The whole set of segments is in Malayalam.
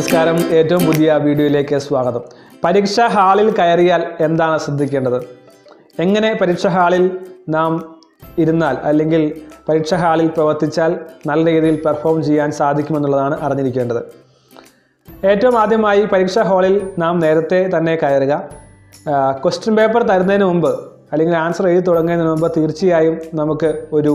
നമസ്കാരം ഏറ്റവും പുതിയ വീഡിയോയിലേക്ക് സ്വാഗതം പരീക്ഷാ ഹാളിൽ കയറിയാൽ എന്താണ് ശ്രദ്ധിക്കേണ്ടത് എങ്ങനെ പരീക്ഷാ ഹാളിൽ നാം ഇരുന്നാൽ അല്ലെങ്കിൽ പരീക്ഷാ ഹാളിൽ പ്രവർത്തിച്ചാൽ നല്ല രീതിയിൽ പെർഫോം ചെയ്യാൻ സാധിക്കുമെന്നുള്ളതാണ് അറിഞ്ഞിരിക്കേണ്ടത് ഏറ്റവും ആദ്യമായി പരീക്ഷാ ഹാളിൽ നാം നേരത്തെ തന്നെ കയറുക ക്വസ്റ്റ്യൻ പേപ്പർ തരുന്നതിന് മുമ്പ് അല്ലെങ്കിൽ ആൻസർ എഴുതി തുടങ്ങുന്നതിന് മുമ്പ് തീർച്ചയായും നമുക്ക് ഒരു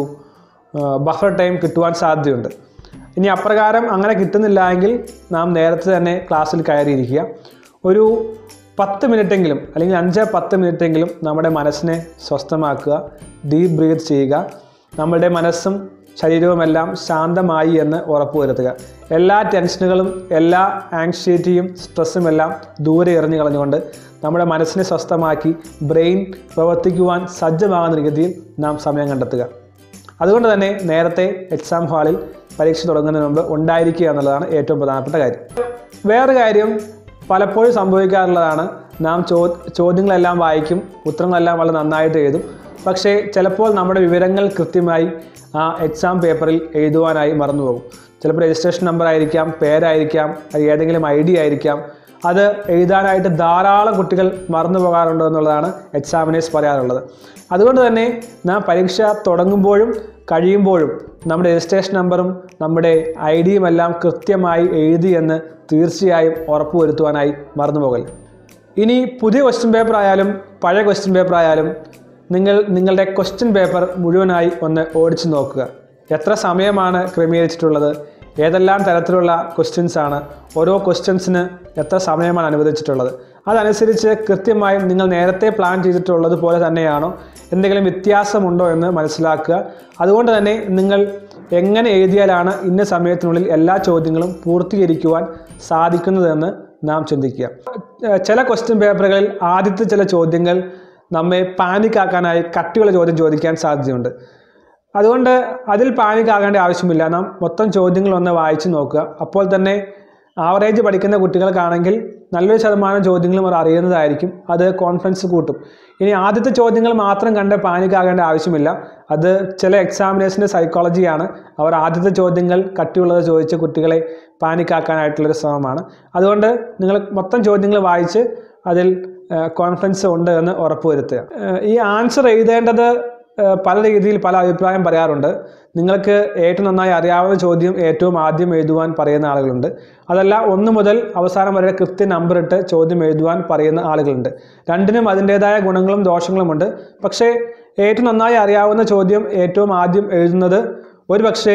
ബഫർ ടൈം കിട്ടുവാൻ സാധ്യതയുണ്ട് ഇനി അപ്രകാരം അങ്ങനെ കിട്ടുന്നില്ല എങ്കിൽ നാം നേരത്തെ തന്നെ ക്ലാസ്സിൽ കയറിയിരിക്കുക ഒരു പത്ത് മിനിറ്റെങ്കിലും അല്ലെങ്കിൽ അഞ്ച് പത്ത് മിനിറ്റെങ്കിലും നമ്മുടെ മനസ്സിനെ സ്വസ്ഥമാക്കുക ഡീപ്പ് ബ്രീത്ത് ചെയ്യുക നമ്മുടെ മനസ്സും ശരീരവുമെല്ലാം ശാന്തമായി എന്ന് ഉറപ്പുവരുത്തുക എല്ലാ ടെൻഷനുകളും എല്ലാ ആങ്ഷൈറ്റിയും സ്ട്രെസ്സും എല്ലാം ദൂരെ എറിഞ്ഞു കളഞ്ഞുകൊണ്ട് നമ്മുടെ മനസ്സിനെ സ്വസ്ഥമാക്കി ബ്രെയിൻ പ്രവർത്തിക്കുവാൻ സജ്ജമാകുന്ന രീതിയിൽ നാം സമയം കണ്ടെത്തുക അതുകൊണ്ട് തന്നെ നേരത്തെ എക്സാം ഹാളിൽ പരീക്ഷ തുടങ്ങുന്നതിന് മുമ്പ് ഉണ്ടായിരിക്കുക എന്നുള്ളതാണ് ഏറ്റവും പ്രധാനപ്പെട്ട കാര്യം വേറെ കാര്യം പലപ്പോഴും സംഭവിക്കാറുള്ളതാണ് നാം ചോ ചോദ്യങ്ങളെല്ലാം വായിക്കും ഉത്തരങ്ങളെല്ലാം വളരെ നന്നായിട്ട് എഴുതും പക്ഷേ ചിലപ്പോൾ നമ്മുടെ വിവരങ്ങൾ കൃത്യമായി ആ എക്സാം പേപ്പറിൽ എഴുതുവാനായി മറന്നുപോകും ചിലപ്പോൾ രജിസ്ട്രേഷൻ നമ്പർ ആയിരിക്കാം പേരായിരിക്കാം അത് ഏതെങ്കിലും ഐ ഡി ആയിരിക്കാം അത് എഴുതാനായിട്ട് ധാരാളം കുട്ടികൾ മറന്നു പോകാറുണ്ട് എന്നുള്ളതാണ് എക്സാമിനേഴ്സ് പറയാറുള്ളത് അതുകൊണ്ട് തന്നെ നാം പരീക്ഷ തുടങ്ങുമ്പോഴും കഴിയുമ്പോഴും നമ്മുടെ രജിസ്ട്രേഷൻ നമ്പറും നമ്മുടെ ഐ ഡിയും എല്ലാം കൃത്യമായി എഴുതി എന്ന് തീർച്ചയായും ഉറപ്പുവരുത്തുവാനായി മറന്നു പോകൽ ഇനി പുതിയ ക്വസ്റ്റ്യൻ പേപ്പർ ആയാലും പഴയ ക്വസ്റ്റ്യൻ പേപ്പർ ആയാലും നിങ്ങൾ നിങ്ങളുടെ ക്വസ്റ്റ്യൻ പേപ്പർ മുഴുവനായി ഒന്ന് ഓടിച്ചു നോക്കുക എത്ര സമയമാണ് ക്രമീകരിച്ചിട്ടുള്ളത് ഏതെല്ലാം തരത്തിലുള്ള ക്വസ്റ്റ്യൻസ് ആണ് ഓരോ ക്വസ്റ്റ്യൻസിന് എത്ര സമയമാണ് അനുവദിച്ചിട്ടുള്ളത് അതനുസരിച്ച് കൃത്യമായും നിങ്ങൾ നേരത്തെ പ്ലാൻ ചെയ്തിട്ടുള്ളത് പോലെ തന്നെയാണോ എന്തെങ്കിലും വ്യത്യാസമുണ്ടോ എന്ന് മനസ്സിലാക്കുക അതുകൊണ്ട് തന്നെ നിങ്ങൾ എങ്ങനെ എഴുതിയാലാണ് ഇന്ന സമയത്തിനുള്ളിൽ എല്ലാ ചോദ്യങ്ങളും പൂർത്തീകരിക്കുവാൻ സാധിക്കുന്നതെന്ന് നാം ചിന്തിക്കുക ചില ക്വസ്റ്റ്യൻ പേപ്പറുകളിൽ ആദ്യത്തെ ചില ചോദ്യങ്ങൾ നമ്മെ പാനിക്കാക്കാനായി കട്ടിയുള്ള ചോദ്യം ചോദിക്കാൻ സാധ്യതയുണ്ട് അതുകൊണ്ട് അതിൽ പാനിക് ആകേണ്ട ആവശ്യമില്ല നാം മൊത്തം ചോദ്യങ്ങൾ ഒന്ന് വായിച്ചു നോക്കുക അപ്പോൾ തന്നെ ആവറേജ് പഠിക്കുന്ന കുട്ടികൾക്കാണെങ്കിൽ നല്ലൊരു ശതമാനം ചോദ്യങ്ങളും അവർ അറിയുന്നതായിരിക്കും അത് കോൺഫിഡൻസ് കൂട്ടും ഇനി ആദ്യത്തെ ചോദ്യങ്ങൾ മാത്രം കണ്ട് പാനിക് ആകേണ്ട ആവശ്യമില്ല അത് ചില എക്സാമിനേഴ്സിൻ്റെ സൈക്കോളജിയാണ് അവർ ആദ്യത്തെ ചോദ്യങ്ങൾ കട്ടിയുള്ളത് ചോദിച്ച് കുട്ടികളെ പാനിക്കാക്കാനായിട്ടുള്ളൊരു ശ്രമമാണ് അതുകൊണ്ട് നിങ്ങൾ മൊത്തം ചോദ്യങ്ങൾ വായിച്ച് അതിൽ കോൺഫിഡൻസ് ഉണ്ട് എന്ന് ഉറപ്പുവരുത്തുക ഈ ആൻസർ എഴുതേണ്ടത് പല രീതിയിൽ പല അഭിപ്രായം പറയാറുണ്ട് നിങ്ങൾക്ക് ഏറ്റവും നന്നായി അറിയാവുന്ന ചോദ്യം ഏറ്റവും ആദ്യം എഴുതുവാൻ പറയുന്ന ആളുകളുണ്ട് അതല്ല ഒന്ന് മുതൽ അവസാനം വരെ കൃത്യ നമ്പർ ഇട്ട് ചോദ്യം എഴുതുവാൻ പറയുന്ന ആളുകളുണ്ട് രണ്ടിനും അതിൻ്റേതായ ഗുണങ്ങളും ദോഷങ്ങളുമുണ്ട് പക്ഷേ ഏറ്റവും നന്നായി അറിയാവുന്ന ചോദ്യം ഏറ്റവും ആദ്യം എഴുതുന്നത് ഒരു പക്ഷേ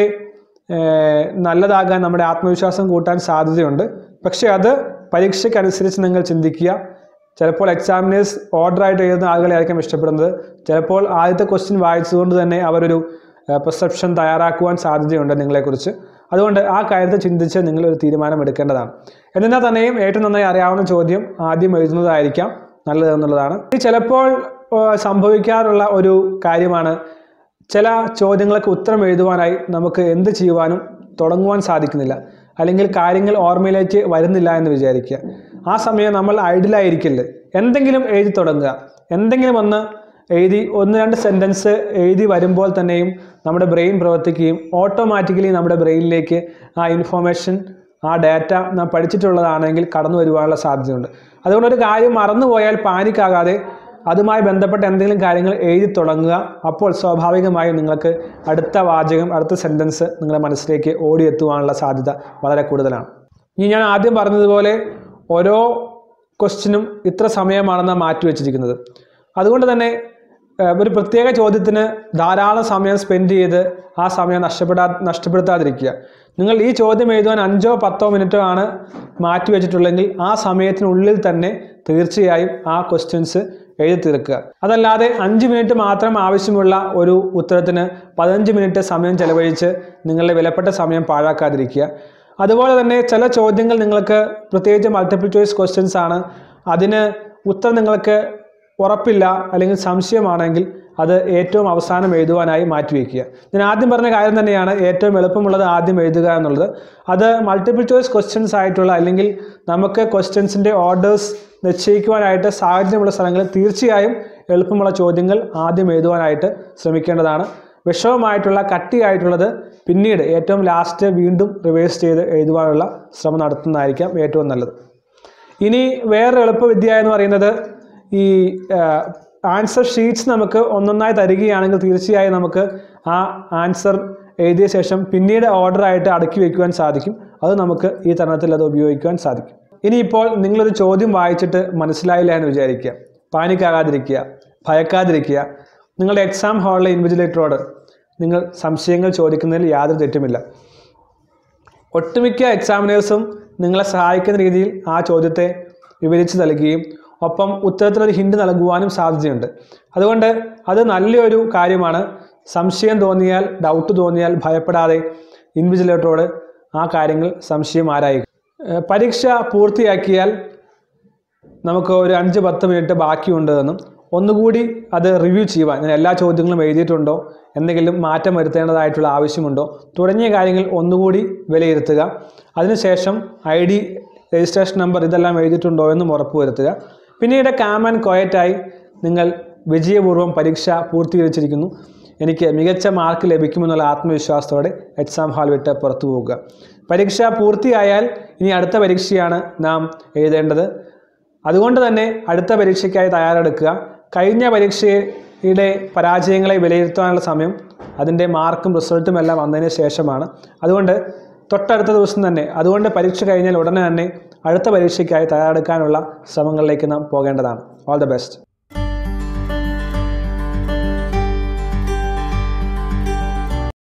നല്ലതാകാൻ നമ്മുടെ ആത്മവിശ്വാസം കൂട്ടാൻ സാധ്യതയുണ്ട് പക്ഷേ അത് പരീക്ഷയ്ക്കനുസരിച്ച് നിങ്ങൾ ചിന്തിക്കുക ചിലപ്പോൾ എക്സാമിനേഴ്സ് ഓർഡറായിട്ട് എഴുതുന്ന ആളുകളെ ആയിരിക്കും ഇഷ്ടപ്പെടുന്നത് ചിലപ്പോൾ ആദ്യത്തെ ക്വസ്റ്റ്യൻ വായിച്ചുകൊണ്ട് തന്നെ അവരൊരു പെർസെപ്ഷൻ തയ്യാറാക്കുവാൻ സാധ്യതയുണ്ട് നിങ്ങളെക്കുറിച്ച് അതുകൊണ്ട് ആ കാര്യത്തെ ചിന്തിച്ച് നിങ്ങൾ ഒരു തീരുമാനം എടുക്കേണ്ടതാണ് എന്നിരുന്നാൽ തന്നെയും ഏറ്റവും നന്നായി അറിയാവുന്ന ചോദ്യം ആദ്യം എഴുതുന്നതായിരിക്കാം നല്ലതെന്നുള്ളതാണ് ഇത് ചിലപ്പോൾ സംഭവിക്കാറുള്ള ഒരു കാര്യമാണ് ചില ചോദ്യങ്ങൾക്ക് ഉത്തരം എഴുതുവാനായി നമുക്ക് എന്ത് ചെയ്യുവാനും തുടങ്ങുവാൻ സാധിക്കുന്നില്ല അല്ലെങ്കിൽ കാര്യങ്ങൾ ഓർമ്മയിലേക്ക് വരുന്നില്ല എന്ന് വിചാരിക്കുക ആ സമയം നമ്മൾ ഐഡിലായിരിക്കില്ല എന്തെങ്കിലും എഴുതി തുടങ്ങുക എന്തെങ്കിലും ഒന്ന് എഴുതി ഒന്ന് രണ്ട് സെൻറ്റൻസ് എഴുതി വരുമ്പോൾ തന്നെയും നമ്മുടെ ബ്രെയിൻ പ്രവർത്തിക്കുകയും ഓട്ടോമാറ്റിക്കലി നമ്മുടെ ബ്രെയിനിലേക്ക് ആ ഇൻഫോർമേഷൻ ആ ഡാറ്റ നാം പഠിച്ചിട്ടുള്ളതാണെങ്കിൽ കടന്നു വരുവാനുള്ള സാധ്യതയുണ്ട് അതുകൊണ്ട് ഒരു കാര്യം മറന്നുപോയാൽ പാനിക്കാകാതെ അതുമായി ബന്ധപ്പെട്ട എന്തെങ്കിലും കാര്യങ്ങൾ എഴുതി തുടങ്ങുക അപ്പോൾ സ്വാഭാവികമായും നിങ്ങൾക്ക് അടുത്ത വാചകം അടുത്ത സെൻറ്റൻസ് നിങ്ങളുടെ മനസ്സിലേക്ക് ഓടിയെത്തുവാനുള്ള സാധ്യത വളരെ കൂടുതലാണ് ഇനി ഞാൻ ആദ്യം പറഞ്ഞതുപോലെ ഓരോ ക്വസ്റ്റിനും ഇത്ര സമയമാണെന്ന് മാറ്റിവെച്ചിരിക്കുന്നത് അതുകൊണ്ട് തന്നെ ഒരു പ്രത്യേക ചോദ്യത്തിന് ധാരാളം സമയം സ്പെൻഡ് ചെയ്ത് ആ സമയം നഷ്ടപ്പെടാ നഷ്ടപ്പെടുത്താതിരിക്കുക നിങ്ങൾ ഈ ചോദ്യം എഴുതുവാൻ അഞ്ചോ പത്തോ മിനിറ്റോ ആണ് മാറ്റി വെച്ചിട്ടുള്ളെങ്കിൽ ആ സമയത്തിനുള്ളിൽ തന്നെ തീർച്ചയായും ആ ക്വസ്റ്റ്യൻസ് എഴുതി തീർക്കുക അതല്ലാതെ അഞ്ച് മിനിറ്റ് മാത്രം ആവശ്യമുള്ള ഒരു ഉത്തരത്തിന് പതിനഞ്ച് മിനിറ്റ് സമയം ചെലവഴിച്ച് നിങ്ങളുടെ വിലപ്പെട്ട സമയം പാഴാക്കാതിരിക്കുക അതുപോലെ തന്നെ ചില ചോദ്യങ്ങൾ നിങ്ങൾക്ക് പ്രത്യേകിച്ച് മൾട്ടിപ്പിൾ ചോയ്സ് ക്വസ്റ്റ്യൻസ് ആണ് അതിന് ഉത്തരം നിങ്ങൾക്ക് ഉറപ്പില്ല അല്ലെങ്കിൽ സംശയമാണെങ്കിൽ അത് ഏറ്റവും അവസാനം എഴുതുവാനായി മാറ്റിവെക്കുക ഞാൻ ആദ്യം പറഞ്ഞ കാര്യം തന്നെയാണ് ഏറ്റവും എളുപ്പമുള്ളത് ആദ്യം എഴുതുക എന്നുള്ളത് അത് മൾട്ടിപ്പിൾ ചോയ്സ് ക്വസ്റ്റ്യൻസ് ആയിട്ടുള്ള അല്ലെങ്കിൽ നമുക്ക് ക്വസ്റ്റ്യൻസിൻ്റെ ഓർഡേഴ്സ് നിശ്ചയിക്കുവാനായിട്ട് സാഹചര്യമുള്ള സ്ഥലങ്ങളിൽ തീർച്ചയായും എളുപ്പമുള്ള ചോദ്യങ്ങൾ ആദ്യം എഴുതുവാനായിട്ട് ശ്രമിക്കേണ്ടതാണ് വിഷമമായിട്ടുള്ള കട്ടിയായിട്ടുള്ളത് പിന്നീട് ഏറ്റവും ലാസ്റ്റ് വീണ്ടും റിവേഴ്സ് ചെയ്ത് എഴുതുവാനുള്ള ശ്രമം നടത്തുന്നതായിരിക്കാം ഏറ്റവും നല്ലത് ഇനി വേറെ എളുപ്പവിദ്യ എന്ന് പറയുന്നത് ഈ ആൻസർ ഷീറ്റ്സ് നമുക്ക് ഒന്നൊന്നായി തരികയാണെങ്കിൽ തീർച്ചയായും നമുക്ക് ആ ആൻസർ എഴുതിയ ശേഷം പിന്നീട് ഓർഡറായിട്ട് അടുക്കി വയ്ക്കുവാൻ സാധിക്കും അത് നമുക്ക് ഈ തരണത്തിൽ അത് ഉപയോഗിക്കുവാൻ സാധിക്കും ഇനിയിപ്പോൾ നിങ്ങളൊരു ചോദ്യം വായിച്ചിട്ട് മനസ്സിലായില്ല എന്ന് വിചാരിക്കുക പാനിക്കാകാതിരിക്കുക ഭയക്കാതിരിക്കുക നിങ്ങളുടെ എക്സാം ഹാളിലെ ഇൻവിജിലേറ്ററോട് നിങ്ങൾ സംശയങ്ങൾ ചോദിക്കുന്നതിൽ യാതൊരു തെറ്റുമില്ല ഒട്ടുമിക്ക എക്സാമിനേഴ്സും നിങ്ങളെ സഹായിക്കുന്ന രീതിയിൽ ആ ചോദ്യത്തെ വിവരിച്ച് നൽകുകയും ഒപ്പം ഉത്തരത്തിലൊരു ഹിൻഡ് നൽകുവാനും സാധ്യതയുണ്ട് അതുകൊണ്ട് അത് നല്ലൊരു കാര്യമാണ് സംശയം തോന്നിയാൽ ഡൗട്ട് തോന്നിയാൽ ഭയപ്പെടാതെ ഇൻവിജിലേറ്ററോട് ആ കാര്യങ്ങൾ സംശയം ആരായി ഏഹ് പരീക്ഷ പൂർത്തിയാക്കിയാൽ നമുക്ക് ഒരു അഞ്ച് പത്ത് മിനിറ്റ് ബാക്കിയുണ്ട് എന്നും ഒന്നുകൂടി അത് റിവ്യൂ ചെയ്യുവാൻ ഞാൻ എല്ലാ ചോദ്യങ്ങളും എഴുതിയിട്ടുണ്ടോ എന്തെങ്കിലും മാറ്റം വരുത്തേണ്ടതായിട്ടുള്ള ആവശ്യമുണ്ടോ തുടങ്ങിയ കാര്യങ്ങൾ ഒന്നുകൂടി വിലയിരുത്തുക അതിനുശേഷം ഐ ഡി രജിസ്ട്രേഷൻ നമ്പർ ഇതെല്ലാം എഴുതിയിട്ടുണ്ടോ എന്നും ഉറപ്പുവരുത്തുക പിന്നീട് കാം ആൻഡ് ക്വയറ്റായി നിങ്ങൾ വിജയപൂർവ്വം പരീക്ഷ പൂർത്തീകരിച്ചിരിക്കുന്നു എനിക്ക് മികച്ച മാർക്ക് ലഭിക്കുമെന്നുള്ള ആത്മവിശ്വാസത്തോടെ എക്സാം ഹാൾ വിട്ട് പുറത്തു പോകുക പരീക്ഷ പൂർത്തിയായാൽ ഇനി അടുത്ത പരീക്ഷയാണ് നാം എഴുതേണ്ടത് അതുകൊണ്ട് തന്നെ അടുത്ത പരീക്ഷയ്ക്കായി തയ്യാറെടുക്കുക കഴിഞ്ഞ പരീക്ഷയുടെ പരാജയങ്ങളെ വിലയിരുത്താനുള്ള സമയം അതിൻ്റെ മാർക്കും റിസൾട്ടും എല്ലാം വന്നതിന് ശേഷമാണ് അതുകൊണ്ട് തൊട്ടടുത്ത ദിവസം തന്നെ അതുകൊണ്ട് പരീക്ഷ കഴിഞ്ഞാൽ ഉടനെ തന്നെ അടുത്ത പരീക്ഷയ്ക്കായി തയ്യാറെടുക്കാനുള്ള ശ്രമങ്ങളിലേക്ക് നാം പോകേണ്ടതാണ് ഓൾ ദ ബെസ്റ്റ്